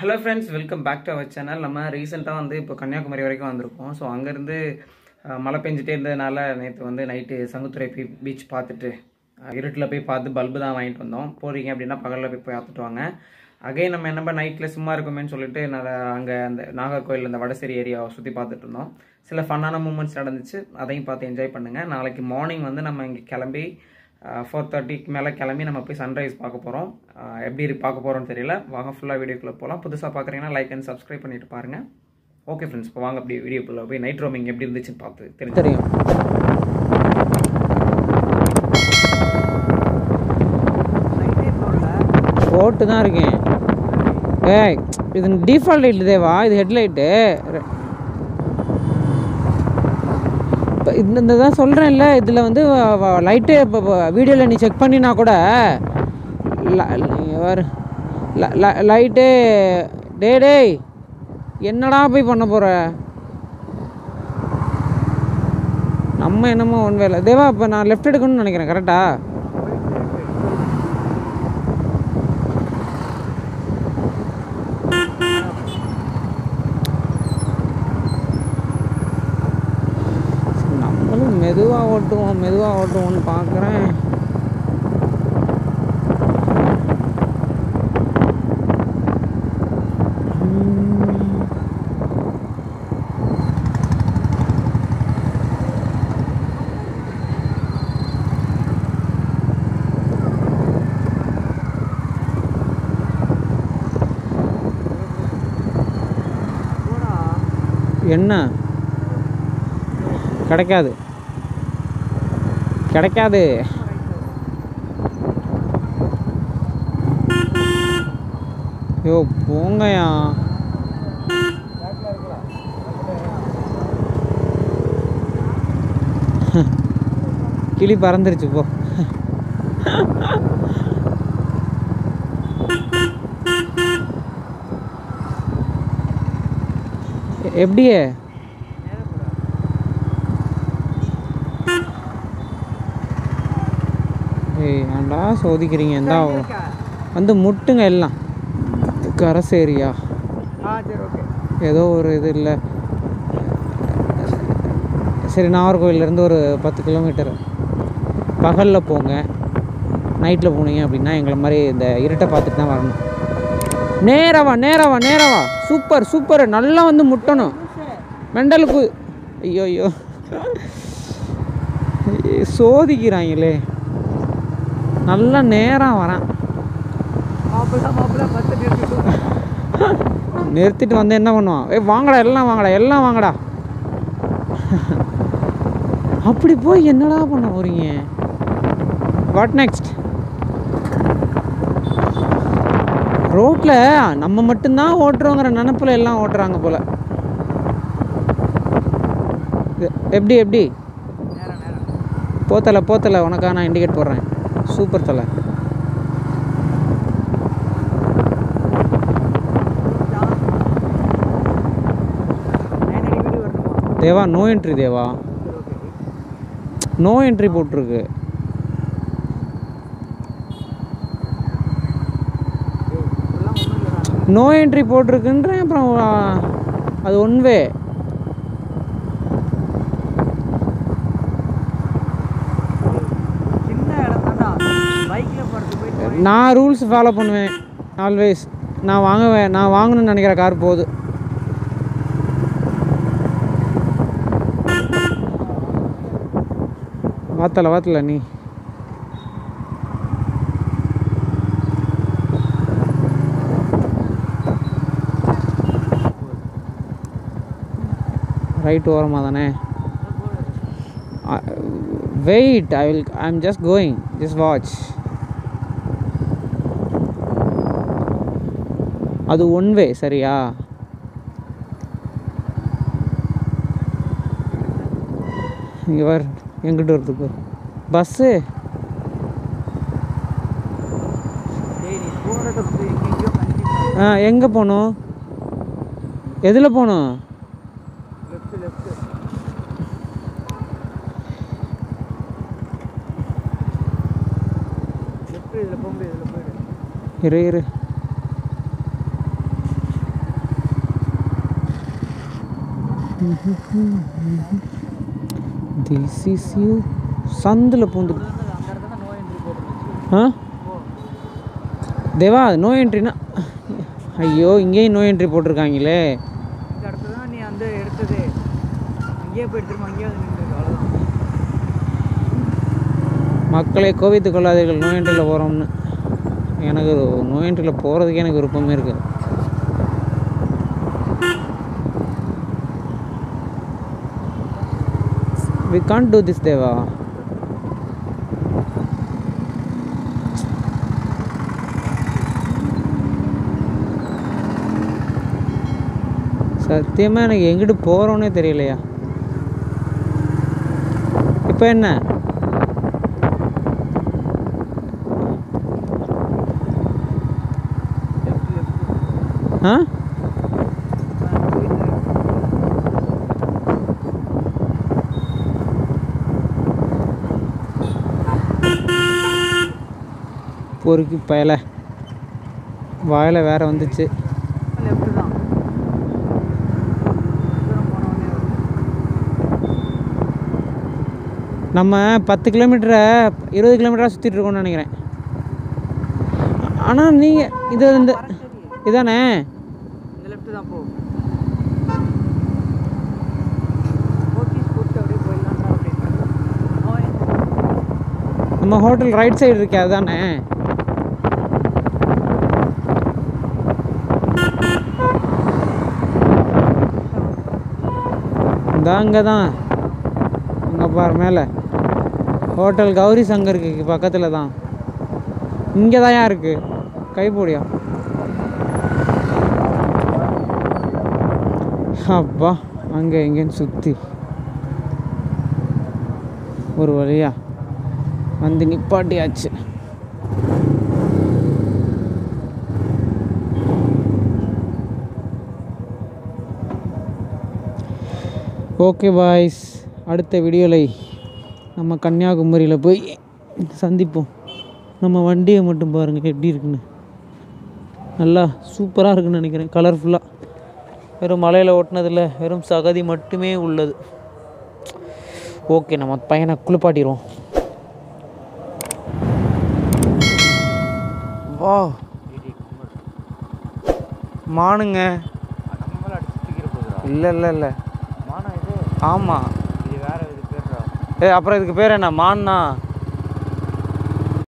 Hello friends welcome back to our channel நம்ம ரீசெண்டாக வந்து இப்போ கன்னியாகுமரி வரைக்கும் வந்திருக்கோம் ஸோ அங்கேருந்து மழை பெஞ்சிட்டே இருந்ததுனால நேற்று வந்து நைட்டு சங்குத்துறை பீ பீச் பார்த்துட்டு அஹ், இருட்டில் போய் பார்த்து பல்பு தான் வாங்கிட்டு வந்தோம் போகிறீங்க அப்படின்னா பகலில் போய் பார்த்துட்டு வாங்க அகைன் நம்ம என்ன நைட்டில் சும்மா இருக்குமேன்னு சொல்லிட்டு நான் அங்கே அந்த நாகர்கோயில் அந்த வடசேரி ஏரியாவை சுற்றி பார்த்துட்டு இருந்தோம் சில ஃபன்னான மூமெண்ட்ஸ் நடந்துச்சு அதையும் பார்த்து என்ஜாய் பண்ணுங்கள் நாளைக்கு மார்னிங் வந்து நம்ம இங்கே கிளம்பி ஃபோர் தேர்ட்டிக்கு மேலே கிளம்பி நம்ம போய் சன்ரைஸ் பார்க்க போகிறோம் எப்படி இருக்கு பார்க்க போகிறோம்னு தெரியல வாங்க ஃபுல்லாக வீடியோக்குள்ளே போகலாம் புதுசாக பார்க்குறீங்கன்னா லைக் அண்ட் சப்ஸ்கிரைப் பண்ணிட்டு பாருங்கள் ஓகே ஃப்ரெண்ட்ஸ் இப்போ வாங்க அப்படி வீடியோக்குள்ளே போய் நைட் ரோமிங் எப்படி இருந்துச்சுன்னு பார்த்து தெரிஞ்சு தெரியும் போட்டு தான் இருக்கேன் ஏய் இது டிஃபால்ட் லைட் தேவா இது ஹெட்லைட்டு இப்போ இந்த இந்த தான் சொல்கிறேன்ல இதில் வந்து லைட்டு இப்போ வீடியோவில் நீ செக் பண்ணினா கூட லைட்டு டே டேய் என்னடா போய் பண்ண போகிற நம்ம என்னமோ ஒன் வேலை தேவா இப்போ நான் லெஃப்ட் எடுக்கணும்னு நினைக்கிறேன் கரெக்டா நம்மளும் மெதுவாக ஓட்டுவோம் மெதுவாக ஓட்டுவோம்னு பார்க்குறேன் என்ன கிடைக்காது கிடைக்காது யோ போங்கயா கிளி பறந்துருச்சு போ எ- எப்படியே ஏய் ஏன்டா சோதிக்கிறீங்க எந்தா வந்து முட்டுங்க எல்லாம் கரசேரியா ஏதோ ஒரு இது இல்லை சரி நாகர்கோவிலேருந்து ஒரு பத்து கிலோமீட்டர் பகலில் போங்க நைட்டில் போனீங்க அப்படின்னா எங்களை மாதிரி இந்த இருட்டை பார்த்துட்டு தான் வரணும் நேரவா நேரவா நேரவா சூப்பர் சூப்பர் நல்லா வந்து முட்டணும் மெண்டலுக்கு ஐயோ ஐயோ ஏய், சோதிக்கிறாங்களே நல்லா நேராக வரேன் நிறுத்திட்டு வந்து என்ன பண்ணுவான் ஏய் வாங்கடா எல்லாம் வாங்கடா எல்லாம் வாங்கடா அப்படி போய் என்னடா பண்ண போறீங்க வாட் நெக்ஸ்ட் ரோட்டில் நம்ம மட்டும்தான் ஓட்டுறோங்கிற நினப்பில் எல்லாம் ஓட்டுறாங்க போல எ- எப்படி எப்படி போத்தலை போத்தலை உனக்காக நான் இண்டிகேட் போடுறேன் சூப்பர் தலை Deva no entry Deva no entry போட்டிருக்கு நோ என்ட்ரி போட்டிருக்குன்றேன் அப்புறம் ஆ, அது ஒன் வே நான் ரூல்ஸ் ஃபாலோ பண்ணுவேன் ஆல்வேஸ் நான் வாங்குவேன் நான் வாங்கணும்னு நினைக்கிற கார் போகுது வாத்தல வாத்தல நீ ரைட் ஓரமாக தானே wait I will I am just going just watch அது ஒன் வே சரியா இங்கே வர் எங்கிட்ட வரதுக்கு பஸ்ஸு ஆ எங்கே போகணும் எதில் போகணும் இரு இரு திஸ் இஸ் யூ சந்தில் பூந்து ஆ தேவா நோ என்ட்ரினா ஐயோ இங்கேயும் நோ என்ட்ரி போட்டிருக்காங்களே இதுக்கு அடுத்து தான் நீ வந்து எடுத்தது அங்கேயே போய் திரும்ப அங்கேயே வந்து நின்றுருக்கு அவ்வளோதான் மக்களை கோவித்துக் கொள்ளாதீர்கள் நோ என்ட்ரியில் போகிறோம்னு எனக்கு நோ என்ட்ரியில் போகிறதுக்கு எனக்கு விருப்பமே இருக்குது we can't do this Deva சத்தியமாக எனக்கு எங்கிட்டு போகிறோன்னே தெரியலையா இப்போ என்ன ஆ பொறுக்கி பயல வாயில் வேற வந்துச்சு லெஃப்ட் தான் தூரம் போனவொடனே நம்ம பத்து கிலோமீட்டரை இருபது கிலோமீட்டராக சுற்றிட்டு இருக்கோம்னு நினைக்கிறேன் ஆனால் நீங்கள் இது இந்த இதானே இந்த லெஃப்ட் தான் போ போத்தீஸ் போட்டு அப்படியே போயிடலாம்டா அப்படின்னு ஓய். நம்ம ஹோட்டல் ரைட் சைடு இருக்கே அதுதானே இந்த அங்கே தான் அங்கே பாரு மேலே ஹோட்டல் கௌரி சங்கருக்கு பக்கத்தில் தான் இங்கே தான் இருக்கு கைப்பூடியா அப்பா அங்கே எங்கேன்னு சுற்றி ஒரு வழியா வந்து நிப்பாட்டியாச்சு ஓகே பாய்ஸ் அடுத்த வீடியோவில் நம்ம கன்னியாகுமரியில் போய் சந்திப்போம் நம்ம வண்டியை மட்டும் பாருங்கள் எப்படி இருக்குன்னு நல்லா சூப்பராக இருக்குன்னு நினைக்கிறேன் கலர்ஃபுல்லாக வெறும் மலையில் ஓட்டினதில் வெறும் சகதி மட்டுமே உள்ளது ஓகே நம்ம பையனை குளிப்பாட்டிடுவோம் வா மானுங்க நம்ம மேலே அடிச்சு தூக்கிற போகுதுடா இல்லை இல்லை இல்லை மானம் இது ஆமாம் இது வேற இது பேர்டா ஏ அப்புறம் இதுக்கு பேர் என்ன மான்னா